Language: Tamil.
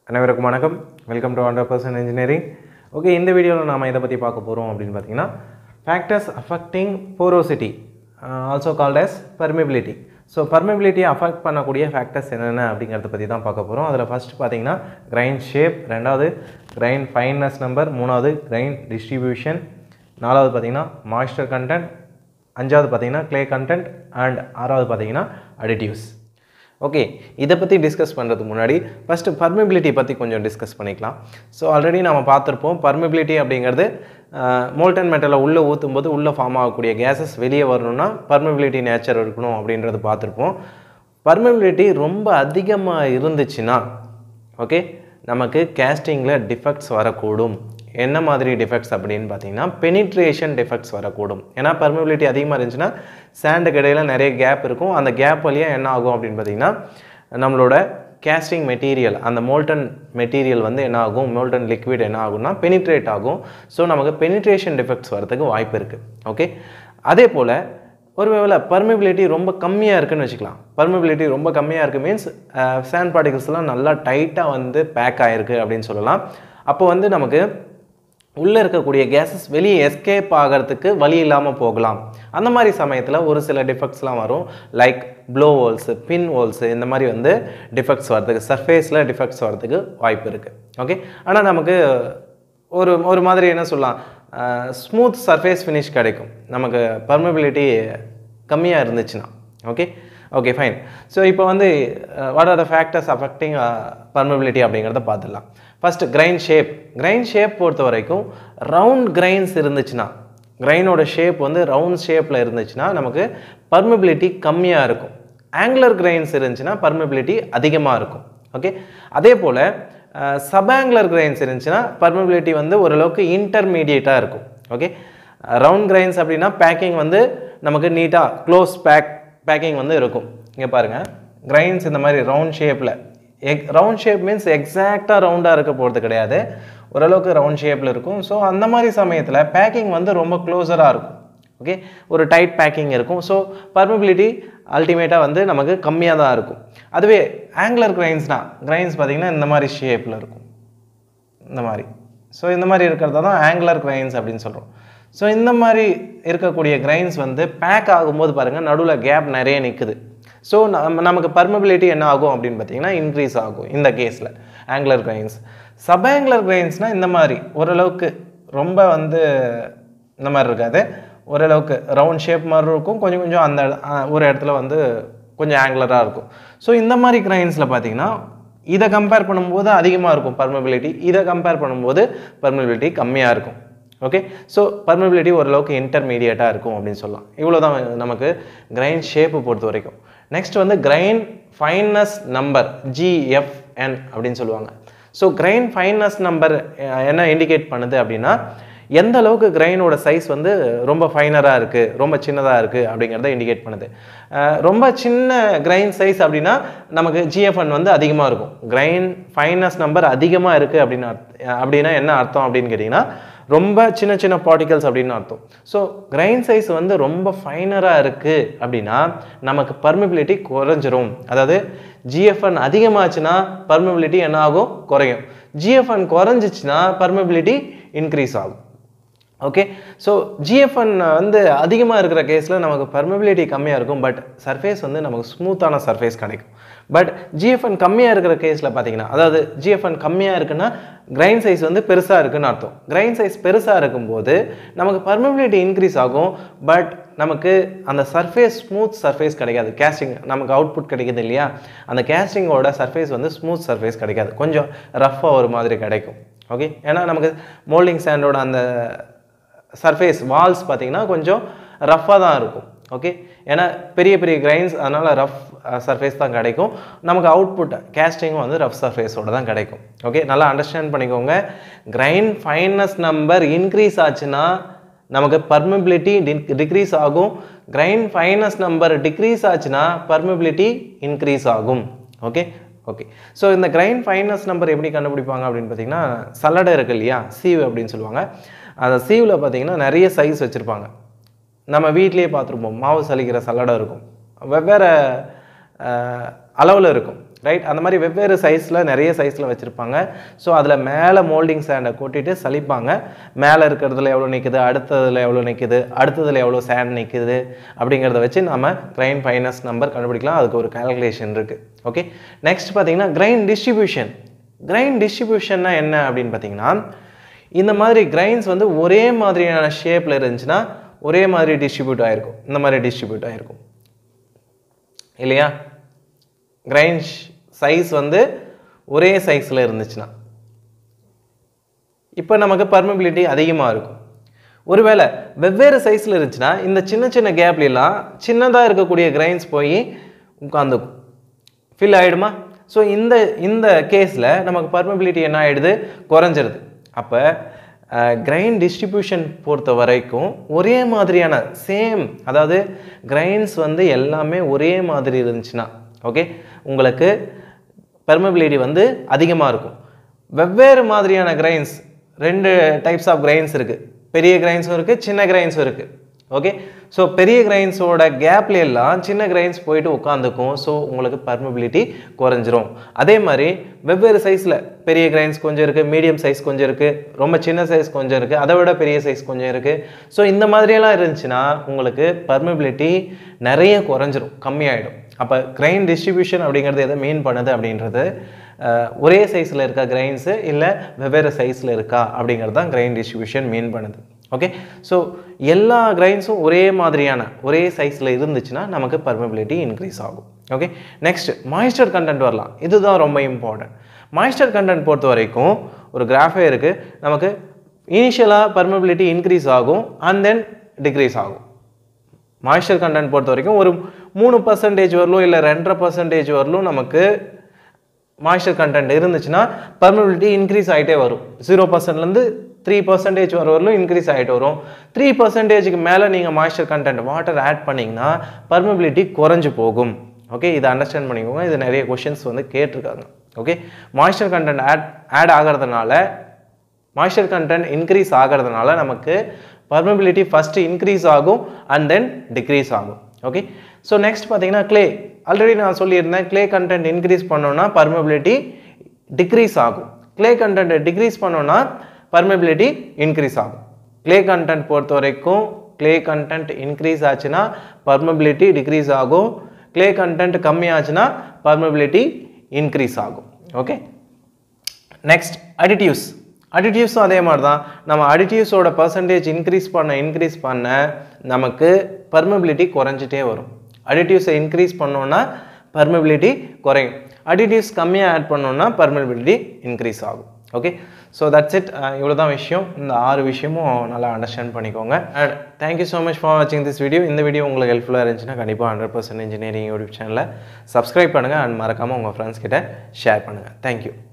அனைவருக்கும் வணக்கம் welcome to hundred percent engineering okay இந்த வீடியோவில் நாம் இதை பற்றி பார்க்க போகிறோம் அப்படின்னு பார்த்தீங்கன்னா factors affecting porosity also called as permeability so பர்மிபிலிட்டியை அஃபெக்ட் பண்ணக்கூடிய ஃபேக்டர்ஸ் என்னென்ன அப்படிங்கிறத பற்றி தான் பார்க்க போகிறோம் அதில் ஃபஸ்ட் பார்த்தீங்கன்னா கிரைன் ஷேப் ரெண்டாவது கிரைன் ஃபைன்னஸ் நம்பர் மூணாவது கிரைன் டிஸ்ட்ரிபியூஷன் நாலாவது பார்த்தீங்கன்னா மாய்ஸ்டர் கண்டென்ட் அஞ்சாவது பார்த்தீங்கன்னா க்ளே கண்டென்ட் அண்ட் ஆறாவது பார்த்தீங்கன்னா அடிட்டிவ்ஸ் ஓகே இதை பற்றி டிஸ்கஸ் பண்ணுறதுக்கு முன்னாடி ஃபஸ்ட்டு பர்மிபிலிட்டி பற்றி கொஞ்சம் டிஸ்கஸ் பண்ணிக்கலாம் ஸோ ஆல்ரெடி நம்ம பார்த்துருப்போம் பர்மிபிலிட்டி அப்படிங்கிறது மோல்டன் மெட்டலை உள்ளே ஊற்றும் போது உள்ளே ஃபார்ம் ஆகக்கூடிய கேஸஸ் வெளியே வரணும்னா பர்மிபிலிட்டி நேச்சர் இருக்கணும் அப்படின்றது பார்த்துருப்போம் பர்மிபிலிட்டி ரொம்ப அதிகமாக இருந்துச்சுன்னா ஓகே நமக்கு கேஸ்டிங்கில் டிஃபெக்ட்ஸ் வரக்கூடும் என்ன மாதிரி டிஃபெக்ட்ஸ் அப்படின்னு பார்த்தீங்கன்னா பெனிட்ரேஷன் டிஃபெக்ட்ஸ் வரக்கூடும் ஏன்னா பர்மிபிலிட்டி அதிகமாக இருந்துச்சுன்னா சாண்டுக்கு இடையில நிறைய கேப் இருக்கும் அந்த கேப் வழியாக என்ன ஆகும் அப்படின்னு பார்த்தீங்கன்னா நம்மளோட கேஸ்டிங் மெட்டீரியல் அந்த மோல்டன் மெட்டீரியல் வந்து என்ன ஆகும் மோல்டன் லிக்விட் என்ன ஆகும்னா பெனிட்ரேட் ஆகும் ஸோ நமக்கு பெனிட்ரேஷன் டிஃபெக்ட்ஸ் வரதுக்கு வாய்ப்பு இருக்குது ஓகே அதே போல் ஒருவேளை பர்மிபிலிட்டி ரொம்ப கம்மியாக இருக்குன்னு வச்சுக்கலாம் பர்மிபிலிட்டி ரொம்ப கம்மியாக இருக்குது மீன்ஸ் சேண்ட் பார்ட்டிகல்ஸ்லாம் நல்லா டைட்டாக வந்து பேக் ஆகிருக்கு அப்படின்னு சொல்லலாம் அப்போ வந்து நமக்கு உள்ளே இருக்கக்கூடிய கேஸஸ் வெளியே எஸ்கேப் ஆகிறதுக்கு வழி இல்லாமல் போகலாம் அந்த மாதிரி சமயத்தில் ஒரு சில டிஃபெக்ட்ஸ்லாம் வரும் like blow holes pin holes இந்த மாதிரி வந்து டிஃபெக்ட்ஸ் வரதுக்கு சர்ஃபேஸில் டிஃபெக்ட்ஸ் வரதுக்கு வாய்ப்பு இருக்குது ஓகே ஆனால் நமக்கு ஒரு ஒரு மாதிரி என்ன சொல்லலாம் ஸ்மூத் சர்ஃபேஸ் ஃபினிஷ் கிடைக்கும் நமக்கு பர்மபிலிட்டி கம்மியாக இருந்துச்சுன்னா ஓகே ஓகே ஃபைன் ஸோ இப்போ வந்து what are the factors affecting permeability அப்படிங்கிறத பார்த்துடலாம் first grain shape grain shape பொறுத்த வரைக்கும் ரவுண்ட் கிரைன்ஸ் இருந்துச்சுன்னா கிரைனோட ஷேப் வந்து ரவுண்ட் ஷேப்பில் இருந்துச்சுன்னா நமக்கு பர்மபிலிட்டி கம்மியாக இருக்கும் ஆங்குலர் கிரைன்ஸ் இருந்துச்சுன்னா பர்மபிலிட்டி அதிகமாக இருக்கும் ஓகே அதே போல் சபாங்குலர் கிரைன்ஸ் இருந்துச்சுன்னா பர்மபிலிட்டி வந்து ஓரளவுக்கு இன்டர்மீடியேட்டாக இருக்கும் ஓகே ரவுண்ட் கிரைன்ஸ் அப்படின்னா பேக்கிங் வந்து நமக்கு நீட்டாக க்ளோஸ் பேக் பேக்கிங் வந்து இருக்கும் இங்கே பாருங்கள் கிரைன்ஸ் இந்த மாதிரி ரவுண்ட் ஷேப்பில் எக் ரவுண்ட் ஷேப் மீன்ஸ் எக்ஸாக்டாக ரவுண்டாக இருக்க போகிறது கிடையாது ஓரளவுக்கு ரவுண்ட் ஷேப்பில் இருக்கும் ஸோ அந்த மாதிரி சமயத்தில் பேக்கிங் வந்து ரொம்ப க்ளோஸராக இருக்கும் ஓகே ஒரு டைட் பேக்கிங் இருக்கும் ஸோ பர்மபிலிட்டி அல்டிமேட்டாக வந்து நமக்கு கம்மியாக தான் இருக்கும் அதுவே ஆங்குலர் கிரைன்ஸ்னால் கிரைன்ஸ் பார்த்திங்கன்னா இந்த மாதிரி ஷேப்பில் இருக்கும் இந்த மாதிரி ஸோ இந்த மாதிரி இருக்கிறத தான் ஆங்குலர் கிரைன்ஸ் அப்படின்னு சொல்கிறோம் ஸோ இந்த மாதிரி இருக்கக்கூடிய கிரைன்ஸ் வந்து பேக் ஆகும்போது பாருங்கள் நடுவில் கேப் நிறைய நிற்குது ஸோ நம்ம நமக்கு பர்மபிலிட்டி என்ன ஆகும் அப்படின்னு பார்த்தீங்கன்னா இன்க்ரீஸ் ஆகும் இந்த கேஸில் ஆங்குலர் கிரைன்ஸ் சபாங்குலர் கிரைன்ஸ்னால் இந்த மாதிரி ஓரளவுக்கு ரொம்ப வந்து இந்த மாதிரி இருக்காது ஓரளவுக்கு ரவுண்ட் ஷேப் மாதிரி இருக்கும் கொஞ்சம் கொஞ்சம் அந்த ஒரு இடத்துல வந்து கொஞ்சம் ஆங்குலராக இருக்கும் ஸோ இந்த மாதிரி கிரைன்ஸில் பார்த்தீங்கன்னா இதை கம்பேர் பண்ணும்போது அதிகமாக இருக்கும் பர்மபிலிட்டி இதை கம்பேர் பண்ணும்போது பர்மபிலிட்டி கம்மியாக இருக்கும் ஓகே ஸோ பர்மபிலிட்டி ஓரளவுக்கு இன்டர்மீடியட்டாக இருக்கும் அப்படின்னு சொல்லலாம் இவ்வளோ தான் நமக்கு கிரைன் ஷேப்பு பொறுத்த வரைக்கும் நெக்ஸ்ட் வந்து கிரைன் ஃபைனஸ் நம்பர் ஜிஎஃப்என் அப்படின்னு சொல்லுவாங்க ஸோ கிரைன் ஃபைனஸ் நம்பர் என்ன இண்டிகேட் பண்ணுது அப்படின்னா எந்த அளவுக்கு கிரைனோட சைஸ் வந்து ரொம்ப ஃபைனராக இருக்குது ரொம்ப சின்னதாக இருக்குது அப்படிங்கிறத இண்டிகேட் பண்ணுது ரொம்ப சின்ன கிரைன் சைஸ் அப்படின்னா நமக்கு ஜிஎஃப்என் வந்து அதிகமாக இருக்கும் கிரைன் ஃபைனஸ் நம்பர் அதிகமாக இருக்குது அப்படின்னு அப்படின்னா என்ன அர்த்தம் அப்படின்னு கேட்டிங்கன்னா ரொம்ப சின்ன சின்ன பார்ட்டிகல்ஸ் அப்படின்னு அர்த்தம் ஸோ கிரைன் சைஸ் வந்து ரொம்ப ஃபைனராக இருக்குது அப்படின்னா நமக்கு பர்மிபிலிட்டி குறைஞ்சிரும் அதாவது ஜிஎஃப்என் அதிகமாச்சுன்னா பர்மிபிலிட்டி என்ன ஆகும் குறையும் ஜிஎஃப்என் குறைஞ்சிச்சுன்னா பர்மிபிலிட்டி இன்க்ரீஸ் ஆகும் ஓகே ஸோ ஜிஎஃப்என் வந்து அதிகமாக இருக்கிற கேஸில் நமக்கு பர்மபிலிட்டி கம்மியாக இருக்கும் பட் சர்ஃபேஸ் வந்து நமக்கு ஸ்மூத்தான சர்ஃபேஸ் கிடைக்கும் பட் ஜிஎஃப்என் கம்மியாக இருக்கிற கேஸில் பார்த்தீங்கன்னா அதாவது ஜிஎஃப்என் கம்மியாக இருக்குன்னா கிரைன் சைஸ் வந்து பெருசாக இருக்குன்னு அர்த்தம் கிரைன் சைஸ் பெருசாக இருக்கும்போது நமக்கு பர்மபிலிட்டி இன்க்ரீஸ் ஆகும் பட் நமக்கு அந்த சர்ஃபேஸ் ஸ்மூத் சர்ஃபேஸ் கிடைக்காது கேஸ்டிங் நமக்கு அவுட்புட் கிடைக்குது இல்லையா அந்த கேஸ்டிங்கோட சர்ஃபேஸ் வந்து ஸ்மூத் சர்ஃபேஸ் கிடைக்காது கொஞ்சம் ரஃப்பாக ஒரு மாதிரி கிடைக்கும் ஓகே ஏன்னா நமக்கு மோல்டிங் சாண்டோட அந்த சர்ஃபேஸ் வால்ஸ் பார்த்திங்கன்னா கொஞ்சம் ரஃப்பாக தான் இருக்கும் ஓகே ஏன்னா பெரிய பெரிய கிரைன்ஸ் அதனால் ரஃப் சர்ஃபேஸ் தான் கிடைக்கும் நமக்கு அவுட்புட் கேஸ்டிங்கும் வந்து ரஃப் சர்ஃபேஸோட தான் கிடைக்கும் ஓகே நல்லா அண்டர்ஸ்டாண்ட் பண்ணிக்கோங்க கிரைன் ஃபைனஸ் நம்பர் இன்க்ரீஸ் ஆச்சுன்னா நமக்கு பர்மிபிலிட்டி டிக்ரீஸ் ஆகும் கிரைன் ஃபைனஸ் நம்பர் டிக்ரீஸ் ஆச்சுன்னா பர்மிபிலிட்டி இன்க்ரீஸ் ஆகும் ஓகே ஓகே ஸோ இந்த கிரைன் ஃபைனஸ் நம்பர் எப்படி கண்டுபிடிப்பாங்க அப்படின்னு பார்த்தீங்கன்னா சல்லடை இருக்கு இல்லையா சீவ் அப்படின்னு சொல்லுவாங்க அந்த சீவில் பார்த்தீங்கன்னா நிறைய சைஸ் வச்சுருப்பாங்க நம்ம வீட்லேயே பார்த்துருப்போம் மாவு சலிக்கிற சல்லடை இருக்கும் வெவ்வேறு அளவில் இருக்கும் ரைட் அந்த மாதிரி வெவ்வேறு சைஸில் நிறைய சைஸில் வச்சுருப்பாங்க ஸோ அதில் மேலே மோல்டிங் சேண்டை கொட்டிட்டு சலிப்பாங்க மேலே இருக்கிறதுல எவ்வளோ நிற்குது அடுத்ததில் எவ்வளோ நிற்குது அடுத்ததில் எவ்வளோ சேண்ட் நிற்குது அப்படிங்கிறத வச்சு நம்ம கிரைன் ஃபைனஸ் நம்பர் கண்டுபிடிக்கலாம் அதுக்கு ஒரு கால்குலேஷன் இருக்குது ஓகே நெக்ஸ்ட் பார்த்தீங்கன்னா கிரைன் டிஸ்ட்ரிபியூஷன் கிரைன் டிஸ்ட்ரிபியூஷன்னா என்ன அப்படின்னு பார்த்தீங்கன்னா இந்த மாதிரி கிரைன்ஸ் வந்து ஒரே மாதிரியான ஷேப்பில் இருந்துச்சுன்னா ஒரே மாதிரி டிஸ்ட்ரிபியூட் ஆகிருக்கும் இந்த மாதிரி டிஸ்ட்ரிபியூட் ஆகிருக்கும் இல்லையா கிரைன் சைஸ் வந்து ஒரே சைஸில் இருந்துச்சுன்னா இப்போ நமக்கு பர்மபிலிட்டி அதிகமாக இருக்கும் ஒருவேளை வெவ்வேறு சைஸில் இருந்துச்சுன்னா இந்த சின்ன சின்ன கேப்லாம் சின்னதாக இருக்கக்கூடிய கிரைன்ஸ் போய் உட்காந்துக்கும் ஃபில் ஆகிடுமா ஸோ இந்த இந்த கேஸில் நமக்கு பர்மபிலிட்டி என்ன ஆகிடுது குறைஞ்சிருது அப்போ கிரைன் டிஸ்ட்ரிபியூஷன் பொறுத்த வரைக்கும் ஒரே மாதிரியான சேம் அதாவது கிரைன்ஸ் வந்து எல்லாமே ஒரே மாதிரி இருந்துச்சுன்னா ஓகே உங்களுக்கு பெர்மபிலிட்டி வந்து அதிகமாக இருக்கும் வெவ்வேறு மாதிரியான கிரைன்ஸ் ரெண்டு டைப்ஸ் ஆஃப் கிரைன்ஸ் இருக்குது பெரிய கிரைன்ஸும் இருக்குது சின்ன கிரைன்ஸும் இருக்குது ஓகே ஸோ பெரிய கிரைன்ஸோட கேப்ல எல்லாம் சின்ன கிரைன்ஸ் போயிட்டு உட்காந்துக்கும் ஸோ உங்களுக்கு பர்மபிலிட்டி குறைஞ்சிரும் அதே மாதிரி வெவ்வேறு சைஸில் பெரிய கிரைன்ஸ் கொஞ்சம் இருக்குது மீடியம் சைஸ் கொஞ்சம் இருக்குது ரொம்ப சின்ன சைஸ் கொஞ்சம் இருக்குது அதை விட பெரிய சைஸ் கொஞ்சம் இருக்குது ஸோ இந்த மாதிரியெல்லாம் இருந்துச்சுன்னா உங்களுக்கு பர்மபிலிட்டி நிறைய குறைஞ்சிரும் கம்மியாயிடும் அப்போ கிரைன் டிஸ்ட்ரிபியூஷன் அப்படிங்கிறது எதை மீன் பண்ணுது அப்படின்றது அஹ், ஒரே சைஸில் இருக்கா கிரைன்ஸு இல்லை வெவ்வேறு சைஸில் இருக்கா அப்படிங்கிறது தான் கிரைன் டிஸ்ட்ரிபியூஷன் மீன் பண்ணுது ஓகே ஸோ எல்லா கிரைன்ஸும் ஒரே மாதிரியான ஒரே சைஸில் இருந்துச்சுன்னா நமக்கு பர்மபிலிட்டி இன்க்ரீஸ் ஆகும் ஓகே நெக்ஸ்ட் மாய்ஸ்டர் கண்டென்ட் வரலாம் இதுதான் ரொம்ப இம்பார்ட்டன்ட் மாய்ஸ்டர் கண்டென்ட் பொறுத்த வரைக்கும் ஒரு கிராஃபே இருக்குது நமக்கு இனிஷியலாக பர்மபிலிட்டி இன்க்ரீஸ் ஆகும் அண்ட் தென் டிக்ரீஸ் ஆகும் மாய்ஸ்சர் கண்டென்ட் பொறுத்த வரைக்கும் ஒரு மூணு பர்சன்டேஜ் வரலும் இல்லை ரெண்டரை பர்சன்டேஜ் வரலும் நமக்கு மாய்ஸ்சர் கண்டென்ட் இருந்துச்சுன்னா பர்மபிலிட்டி இன்க்ரீஸ் ஆகிட்டே வரும் ஜீரோ பர்சன்ட்லேருந்து த்ரீ பர்சன்டேஜ் வர வரலும் இன்க்ரீஸ் ஆகிட்டு வரும் த்ரீ பர்சன்டேஜுக்கு மேலே நீங்கள் மாய்ஸ்சர் கண்டென்ட் வாட்டர் ஆட் பண்ணிங்கன்னா பர்மபிலிட்டி குறைஞ்சு போகும் ஓகே இதை அண்டர்ஸ்டாண்ட் பண்ணிக்கோங்க இது நிறைய கொஷின்ஸ் வந்து கேட்டிருக்காங்க okay moisture content add add ஆகிறதுனால மாய்ஸ்சர் கண்டென்ட் இன்க்ரீஸ் ஆகிறதுனால நமக்கு பர்மபிலிட்டி ஃபஸ்ட்டு இன்க்ரீஸ் ஆகும் அண்ட் தென் டிக்ரீஸ் ஆகும் ஓகே ஸோ நெக்ஸ்ட் பார்த்தீங்கன்னா க்ளே ஆல்ரெடி நான் சொல்லியிருந்தேன் க்ளே கண்டென்ட் இன்க்ரீஸ் பண்ணோன்னா பர்மபிலிட்டி டிக்ரீஸ் ஆகும் க்ளே கண்டென்ட் டிக்ரீஸ் பண்ணோன்னா பர்மபிலிட்டி இன்க்ரீஸ் ஆகும் க்ளே கண்டென்ட் பொறுத்த வரைக்கும் க்ளே கண்டென்ட் இன்க்ரீஸ் ஆச்சுன்னா பர்மபிலிட்டி டிக்ரீஸ் ஆகும் க்ளே கண்டென்ட் கம்மி ஆச்சுன்னா பர்மபிலிட்டி இன்க்ரீஸ் ஆகும் ஓகே நெக்ஸ்ட் அடிட்டிவ்ஸ் அடிட்டிவ்ஸும் அதே மாதிரி தான் நம்ம அடிட்டிவ்ஸோட பர்சன்டேஜ் இன்க்ரீஸ் பண்ண இன்க்ரீஸ் பண்ண நமக்கு பர்மபிலிட்டி குறைஞ்சிட்டே வரும் அடிட்டிவ்ஸை இன்க்ரீஸ் பண்ணோன்னா பர்மபிலிட்டி குறையும் அடிட்டிவ்ஸ் கம்மியாக ஆட் பண்ணோன்னா பர்மபிலிட்டி இன்க்ரீஸ் ஆகும் ஓகே ஸோ தட்ஸ் இட் இவ்வளோ தான் விஷயம் இந்த ஆறு விஷயமும் நல்லா அண்டர்ஸ்டாண்ட் பண்ணிக்கோங்க and thank you so much for வாட்சிங் திஸ் வீடியோ இந்த வீடியோ உங்களுக்கு ஹெல்ப்ஃபுல்லாக இருந்துச்சுன்னா கண்டிப்பாக ஹண்ட்ரட் பர்சன்ட் இன்ஜினியரிங் யூடியூப் சேனலை சப்ஸ்கிரைப் பண்ணுங்கள் அண்ட் மறக்காமல் உங்கள் ஃப்ரெண்ட்ஸ் கிட்ட ஷேர் பண்ணுங்கள் தேங்க்யூ